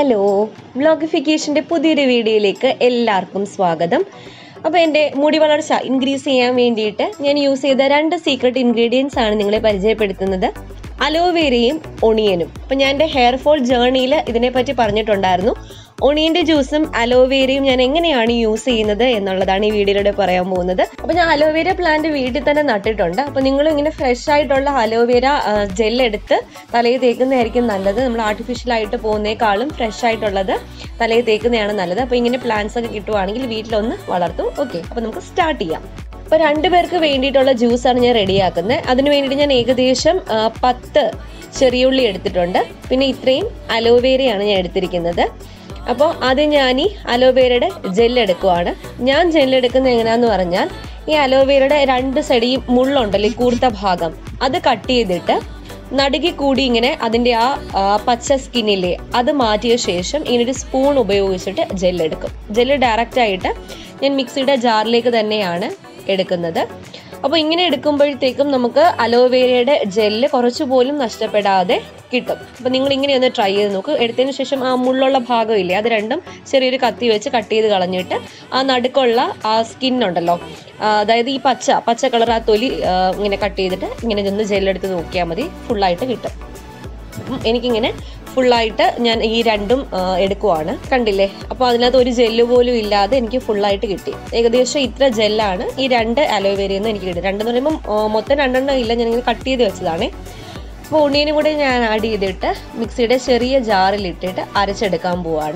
hello വ്ലോഗിഫിക്കേഷൻ്റെ പുതിയൊരു വീഡിയോയിലേക്ക് എല്ലാവർക്കും സ്വാഗതം അപ്പോൾ എൻ്റെ മുടി വളർച്ച ഇൻക്രീസ് ചെയ്യാൻ വേണ്ടിയിട്ട് ഞാൻ യൂസ് ചെയ്ത രണ്ട് സീക്രട്ട് ഇൻഗ്രീഡിയൻസ് ആണ് നിങ്ങളെ പരിചയപ്പെടുത്തുന്നത് അലോവേരയും ഒണിയനും അപ്പോൾ ഞാൻ എൻ്റെ ഹെയർ ഫോൾ ജേർണിയിൽ ഇതിനെപ്പറ്റി പറഞ്ഞിട്ടുണ്ടായിരുന്നു ഒണിയൻ്റെ ജ്യൂസും അലോവേരയും ഞാൻ എങ്ങനെയാണ് യൂസ് ചെയ്യുന്നത് എന്നുള്ളതാണ് ഈ വീഡിയോയിലൂടെ പറയാൻ പോകുന്നത് അപ്പോൾ ഞാൻ അലോവേര പ്ലാന്റ് വീട്ടിൽ തന്നെ നട്ടിട്ടുണ്ട് അപ്പോൾ നിങ്ങൾ ഇങ്ങനെ ഫ്രഷ് ആയിട്ടുള്ള അലോവേര ജെൽ എടുത്ത് തലയിൽ തേക്കുന്നതായിരിക്കും നല്ലത് നമ്മൾ ആർട്ടിഫിഷ്യൽ ആയിട്ട് പോകുന്നേക്കാളും ഫ്രഷ് ആയിട്ടുള്ളത് തലയിൽ തേക്കുന്നതാണ് നല്ലത് അപ്പോൾ ഇങ്ങനെ പ്ലാന്റ്സ് ഒക്കെ കിട്ടുവാണെങ്കിൽ വീട്ടിലൊന്ന് വളർത്തും ഓക്കെ അപ്പോൾ നമുക്ക് സ്റ്റാർട്ട് ചെയ്യാം അപ്പോൾ രണ്ട് പേർക്ക് വേണ്ടിയിട്ടുള്ള ജ്യൂസാണ് ഞാൻ റെഡിയാക്കുന്നത് അതിന് വേണ്ടിയിട്ട് ഞാൻ ഏകദേശം ആ, പത്ത് ചെറിയുള്ളി എടുത്തിട്ടുണ്ട് പിന്നെ ഇത്രയും അലോവേരയാണ് ഞാൻ എടുത്തിരിക്കുന്നത് അപ്പോൾ ആദ്യം ഞാൻ ഈ അലോവേരയുടെ ജെൽ എടുക്കുവാണ് ഞാൻ ജെൽ എടുക്കുന്നത് എങ്ങനെയാന്ന് പറഞ്ഞാൽ ഈ അലോവേരയുടെ രണ്ട് സൈഡിൽ മുള്ളുണ്ടല്ലോ ഈ കൂർത്ത ഭാഗം അത് കട്ട് ചെയ്തിട്ട് നടുകി കൂടി ഇങ്ങനെ അതിൻ്റെ ആ ആ, പച്ച സ്കിന്നില്ലേ അത് മാറ്റിയ ശേഷം ഇങ്ങനെ ഒരു സ്പൂൺ ഉപയോഗിച്ചിട്ട് ജെൽ എടുക്കും ജെല്ല് ഡയറക്റ്റ് ആയിട്ട് ഞാൻ മിക്സിയുടെ ജാറിലേക്ക് തന്നെയാണ് എടുക്കുന്നത് അപ്പോൾ ഇങ്ങനെ എടുക്കുമ്പോഴത്തേക്കും നമുക്ക് അലോവേരയുടെ ജെല്ല് കുറച്ച് പോലും നഷ്ടപ്പെടാതെ കിട്ടും അപ്പോൾ നിങ്ങൾ ഇങ്ങനെ ഒന്ന് ട്രൈ ചെയ്ത് നോക്ക് എടുത്തതിന് ശേഷം ആ മുള്ളുള്ള ഭാഗമില്ലേ അത് രണ്ടും ചെറിയൊരു കത്തി വെച്ച് കട്ട് ചെയ്ത് കളഞ്ഞിട്ട് ആ നടുക്കുള്ള ആ സ്കിൻ ഉണ്ടല്ലോ ആ, അതായത് ഈ പച്ച പച്ച കളർ ആ തൊലി ആ, ഇങ്ങനെ കട്ട് ചെയ്തിട്ട് ഇങ്ങനെ ഒന്ന് ജെല്ലെടുത്ത് നോക്കിയാൽ മതി ഫുള്ളായിട്ട് കിട്ടും അപ്പം എനിക്കിങ്ങനെ ഫുള്ളായിട്ട് ഞാൻ ഈ രണ്ടും ആ, എടുക്കുവാണ് കണ്ടില്ലേ അപ്പോൾ അതിനകത്ത് ഒരു ജെല്ല് പോലും ഇല്ലാതെ എനിക്ക് ഫുള്ളായിട്ട് കിട്ടി ഏകദേശം ഇത്ര ജെല്ലാണ് ഈ രണ്ട് അലോവേരയിൽ നിന്ന് എനിക്ക് കിട്ടി രണ്ടെന്ന് പറയുമ്പോൾ ആ, മൊത്തം രണ്ടെണ്ണം ഇല്ല ഞാനിങ്ങനെ കട്ട് ചെയ്ത് വെച്ചതാണേ അപ്പോൾ ഉണ്ണിയനും കൂടെ ഞാൻ ആഡ് ചെയ്തിട്ട് മിക്സിയുടെ ചെറിയ ജാറിലിട്ടിട്ട് അരച്ചെടുക്കാൻ പോവാണ്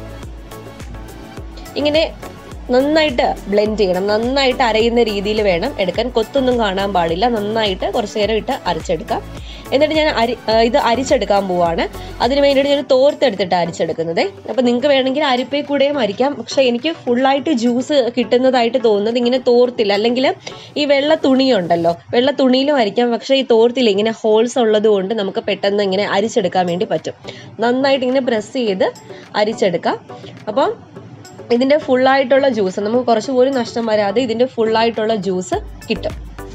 ഇങ്ങനെ നന്നായിട്ട് ബ്ലെൻഡ് ചെയ്യണം നന്നായിട്ട് അരയുന്ന രീതിയിൽ വേണം എടുക്കാൻ കൊത്തൊന്നും കാണാൻ പാടില്ല നന്നായിട്ട് കുറച്ച് നേരം ഇട്ട് അരച്ചെടുക്കാം എന്നിട്ട് ഞാൻ അരി ആ, ഇത് അരിച്ചെടുക്കാൻ പോവാണ് അതിന് വേണ്ടിയിട്ട് ഞാൻ തോർത്തെടുത്തിട്ട് അരിച്ചെടുക്കുന്നത് അപ്പം നിങ്ങൾക്ക് വേണമെങ്കിൽ അരിപ്പേ കൂടെയും അരിക്കാം പക്ഷേ എനിക്ക് ഫുള്ളായിട്ട് ജ്യൂസ് കിട്ടുന്നതായിട്ട് തോന്നുന്നത് ഇങ്ങനെ തോർത്തില്ല അല്ലെങ്കിൽ ഈ വെള്ള തുണിയുണ്ടല്ലോ വെള്ള തുണിയിലും അരിക്കാം പക്ഷേ ഈ തോർത്തില്ല ഇങ്ങനെ ഹോൾസ് ഉള്ളത് കൊണ്ട് നമുക്ക് പെട്ടെന്ന് ഇങ്ങനെ അരിച്ചെടുക്കാൻ വേണ്ടി പറ്റും നന്നായിട്ട് ഇങ്ങനെ പ്രസ് ചെയ്ത് അരിച്ചെടുക്കാം അപ്പം ഇതിന്റെ ഫുള്ളായിട്ടുള്ള ജ്യൂസ് നമുക്ക് കുറച്ച് പോലും നഷ്ടം വരാതെ ഇതിന്റെ ഫുള്ളായിട്ടുള്ള ജ്യൂസ് കിട്ടും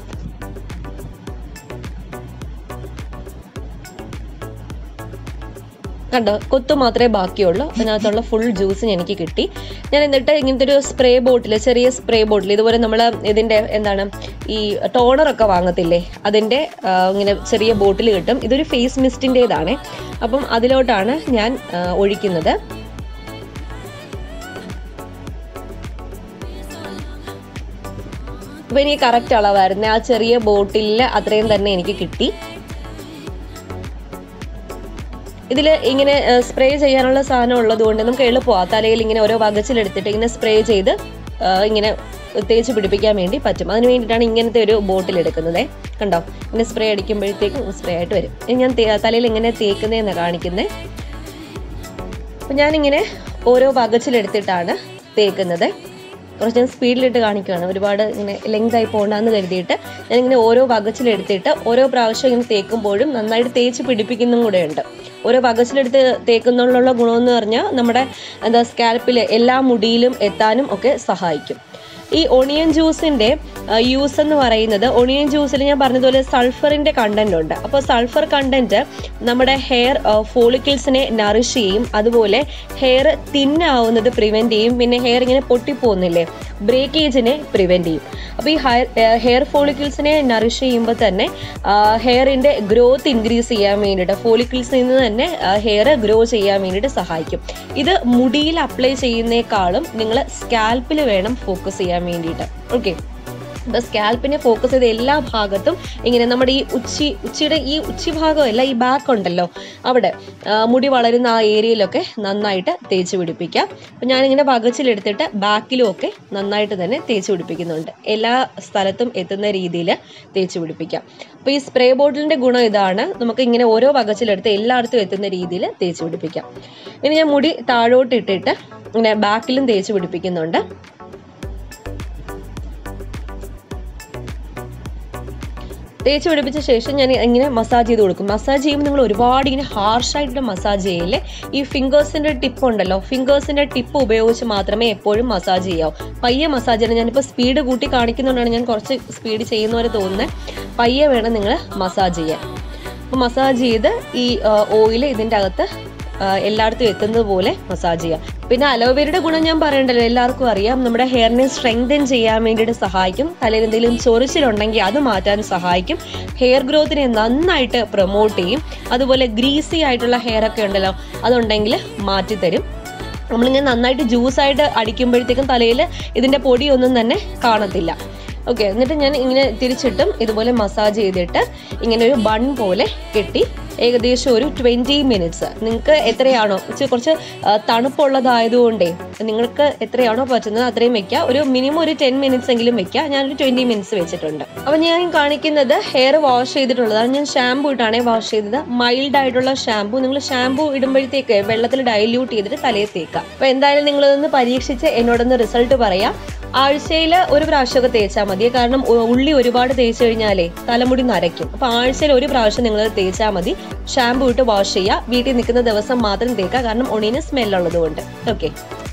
കണ്ടോ കൊത്തു മാത്രമേ ബാക്കിയുള്ളൂ അതിനകത്തുള്ള ഫുൾ ജ്യൂസ് എനിക്ക് കിട്ടി ഞാൻ എന്നിട്ട് ഇങ്ങനത്തെ ഒരു സ്പ്രേ ബോട്ടിൽ ചെറിയ സ്പ്രേ ബോട്ടിൽ ഇതുപോലെ നമ്മൾ ഇതിന്റെ എന്താണ് ഈ ടോണറൊക്കെ വാങ്ങത്തില്ലേ അതിന്റെ ആ, ഇങ്ങനെ ചെറിയ ബോട്ടിൽ കിട്ടും ഇതൊരു ഫേസ് മിസ്റ്റിൻ്റെതാണ് അപ്പം അതിലോട്ടാണ് ഞാൻ ആ, ഒഴിക്കുന്നത് അപ്പൊ എനിക്ക് കറക്റ്റ് അളവായിരുന്നു ആ ചെറിയ ബോട്ടിലിൽ അത്രയും തന്നെ എനിക്ക് കിട്ടി ഇതിൽ ഇങ്ങനെ സ്പ്രേ ചെയ്യാനുള്ള സാധനം ഉള്ളത് കൊണ്ട് നമുക്ക് എളുപ്പമാണ് തലയിൽ ഇങ്ങനെ ഓരോ വകച്ചിലെടുത്തിട്ട് ഇങ്ങനെ സ്പ്രേ ചെയ്ത് ആ, ഇങ്ങനെ തേച്ച് പിടിപ്പിക്കാൻ വേണ്ടി പറ്റും അതിന് വേണ്ടിയിട്ടാണ് ഇങ്ങനത്തെ ഒരു ബോട്ടിൽ എടുക്കുന്നത് കണ്ടോ ഇങ്ങനെ സ്പ്രേ അടിക്കുമ്പോഴത്തേക്കും സ്പ്രേ ആയിട്ട് വരും ഇനി ഞാൻ തേ- തലയിൽ എങ്ങനെ തേക്കുന്നതെന്ന് കാണിക്കുന്നത് അപ്പം ഞാനിങ്ങനെ ഓരോ വകച്ചിലെടുത്തിട്ടാണ് തേക്കുന്നത് കുറച്ച് ഞാൻ സ്പീഡിലിട്ട് കാണിക്കുകയാണ് ഒരുപാട് ഇങ്ങനെ ലെങ്ത് ആയി പോകണ്ടെന്ന് കരുതിയിട്ട് ഞാനിങ്ങനെ ഓരോ വകച്ചിലെടുത്തിട്ട് ഓരോ പ്രാവശ്യം ഇങ്ങനെ തേക്കുമ്പോഴും നന്നായിട്ട് തേച്ച് പിടിപ്പിക്കുന്നതും കൂടെ ഉണ്ട് ഓരോ വകച്ചിലെടുത്ത് തേക്കുന്നതിലുള്ള ഗുണമെന്ന് പറഞ്ഞാൽ നമ്മുടെ എന്താ സ്കാൽപ്പിൽ എല്ലാ മുടിയിലും എത്താനും ഒക്കെ സഹായിക്കും ഈ ഒണിയൻ ജ്യൂസിന്റെ യൂസ് എന്ന് പറയുന്നത് ഒണിയൻ ജ്യൂസിൽ ഞാൻ പറഞ്ഞതുപോലെ സൾഫറിന്റെ കണ്ടന്റ് ഉണ്ട് അപ്പോൾ സൾഫർ കണ്ടന്റ് നമ്മുടെ ഹെയർ ഫോളിക്കിൾസിനെ നറിഷ് ചെയ്യും അതുപോലെ ഹെയർ തിന്നാവുന്നത് പ്രിവെന്റ് ചെയ്യും പിന്നെ ഹെയർ ഇങ്ങനെ പൊട്ടിപ്പോകുന്നില്ലേ ബ്രേക്കേജിനെ പ്രിവെന്റ് ചെയ്യും അപ്പോൾ ഈ ഹെയർ ഹെയർ ഫോളിക്കിൾസിനെ നറിഷ് ചെയ്യുമ്പോൾ തന്നെ ഹെയറിന്റെ ഗ്രോത്ത് ഇൻക്രീസ് ചെയ്യാൻ വേണ്ടിയിട്ട് ഫോളിക്കിൾസിൽ നിന്ന് തന്നെ ഹെയർ ഗ്രോ ചെയ്യാൻ വേണ്ടിയിട്ട് സഹായിക്കും ഇത് മുടിയിൽ അപ്ലൈ ചെയ്യുന്നേക്കാളും നിങ്ങൾ സ്കാൽപ്പിൽ വേണം ഫോക്കസ് ചെയ്യാൻ വേണ്ടിയിട്ട് ഓക്കെ ഇപ്പൊ സ്കാൽപ്പിനെ ഫോക്കസ് ചെയ്ത എല്ലാ ഭാഗത്തും ഇങ്ങനെ നമ്മുടെ ഈ ഉച്ചി ഉച്ചിയുടെ ഈ ഉച്ചി ഭാഗമല്ല ഈ ബാക്ക് ഉണ്ടല്ലോ അവിടെ ആ, മുടി വളരുന്ന ആ ഏരിയയിലൊക്കെ നന്നായിട്ട് തേച്ച് പിടിപ്പിക്കാം അപ്പം ഞാനിങ്ങനെ വകച്ചിലെടുത്തിട്ട് ബാക്കിലും ഒക്കെ നന്നായിട്ട് തന്നെ തേച്ച് പിടിപ്പിക്കുന്നുണ്ട് എല്ലാ സ്ഥലത്തും എത്തുന്ന രീതിയിൽ തേച്ച് പിടിപ്പിക്കാം അപ്പോൾ ഈ സ്പ്രേ ബോട്ടിലിൻ്റെ ഗുണം ഇതാണ് നമുക്ക് ഇങ്ങനെ ഓരോ വകച്ചിലെടുത്ത് എല്ലായിടത്തും എത്തുന്ന രീതിയിൽ തേച്ച് പിടിപ്പിക്കാം ഇനി ഞാൻ മുടി താഴോട്ട് ഇട്ടിട്ട് ഇങ്ങനെ ബാക്കിലും തേച്ച് പിടിപ്പിക്കുന്നുണ്ട് തേച്ച് പിടിപ്പിച്ച ശേഷം ഞാൻ ഇങ്ങനെ മസാജ് ചെയ്ത് കൊടുക്കും മസാജ് ചെയ്യുമ്പോൾ നിങ്ങൾ ഒരുപാട് ഇങ്ങനെ ഹാർഷായിട്ട് മസാജ് ചെയ്യില്ലേ ഈ ഫിംഗേഴ്സിന്റെ ടിപ്പ് ഉണ്ടല്ലോ ഫിംഗേഴ്സിന്റെ ടിപ്പ് ഉപയോഗിച്ച് മാത്രമേ എപ്പോഴും മസാജ് ചെയ്യാവൂ പയ്യെ മസാജ് ചെയ്യണം ഞാനിപ്പോൾ സ്പീഡ് കൂട്ടി കാണിക്കുന്നതുകൊണ്ടാണ് ഞാൻ കുറച്ച് സ്പീഡ് ചെയ്യുന്ന പോലെ തോന്നുന്നത് പയ്യെ വേണം നിങ്ങൾ മസാജ് ചെയ്യാൻ അപ്പോൾ മസാജ് ചെയ്ത് ഈ ഓയിൽ ഇതിൻ്റെ അകത്ത് ആ, എല്ലായിടത്തും എത്തുന്നത് പോലെ മസാജ് ചെയ്യാം പിന്നെ അലോവേരയുടെ ഗുണം ഞാൻ പറയണ്ടല്ലോ എല്ലാവർക്കും അറിയാം നമ്മുടെ ഹെയറിനെ സ്ട്രെങ്തൻ ചെയ്യാൻ വേണ്ടിയിട്ട് സഹായിക്കും തലയിൽ എന്തെങ്കിലും ചൊറിച്ചിലുണ്ടെങ്കിൽ അത് മാറ്റാൻ സഹായിക്കും ഹെയർ ഗ്രോത്തിനെ നന്നായിട്ട് പ്രൊമോട്ട് ചെയ്യും അതുപോലെ ഗ്രീസി ആയിട്ടുള്ള ഹെയർ ഒക്കെ ഉണ്ടല്ലോ അതുണ്ടെങ്കിൽ മാറ്റിത്തരും നമ്മളിങ്ങനെ നന്നായിട്ട് ജ്യൂസായിട്ട് അടിക്കുമ്പോഴത്തേക്കും തലയിൽ ഇതിൻ്റെ പൊടിയൊന്നും തന്നെ കാണത്തില്ല ഓക്കെ എന്നിട്ട് ഞാൻ ഇങ്ങനെ തിരിച്ചിട്ടും ഇതുപോലെ മസാജ് ചെയ്തിട്ട് ഇങ്ങനെ ഒരു ബൺ പോലെ കെട്ടി ഏകദേശം ഒരു ട്വൻറ്റി മിനിറ്റ്സ് നിങ്ങൾക്ക് എത്രയാണോ ഇച്ചിരി കുറച്ച് ആ, തണുപ്പുള്ളതായതുകൊണ്ടേ നിങ്ങൾക്ക് എത്രയാണോ പറ്റുന്നത് അത്രയും വെക്കുക ഒരു മിനിമം ഒരു ടെൻ മിനിറ്റ്സ് എങ്കിലും വെക്കുക ഞാനൊരു ട്വൻറ്റി മിനിറ്റ്സ് വെച്ചിട്ടുണ്ട് അപ്പോൾ ഞാൻ കാണിക്കുന്നത് ഹെയർ വാഷ് ചെയ്തിട്ടുള്ളതാണ് ഞാൻ ഷാമ്പൂ ഇട്ടാണ് വാഷ് ചെയ്തത് മൈൽഡ് ആയിട്ടുള്ള ഷാമ്പൂ നിങ്ങൾ ഷാമ്പൂ ഇടുമ്പോഴത്തേക്ക് വെള്ളത്തിൽ ഡൈല്യൂട്ട് ചെയ്തിട്ട് തലയിൽ തേക്കുക അപ്പോൾ എന്തായാലും നിങ്ങളിതൊന്ന് പരീക്ഷിച്ച് എന്നോടൊന്ന് റിസൾട്ട് പറയാം ആഴ്ചയിൽ ഒരു പ്രാവശ്യമൊക്കെ തേച്ചാൽ മതി കാരണം ഉ- ഉള്ളി ഒരുപാട് തേച്ച് കഴിഞ്ഞാലേ തലമുടി നരയ്ക്കും അപ്പൊ ആഴ്ചയിൽ ഒരു പ്രാവശ്യം നിങ്ങൾ തേച്ചാൽ മതി ഷാമ്പൂ ഇട്ട് വാഷ് ചെയ്യുക വീട്ടിൽ നിൽക്കുന്ന ദിവസം മാത്രം തേക്കുക കാരണം ഉണിന് സ്മെല്ലുള്ളത് കൊണ്ട് ഓക്കെ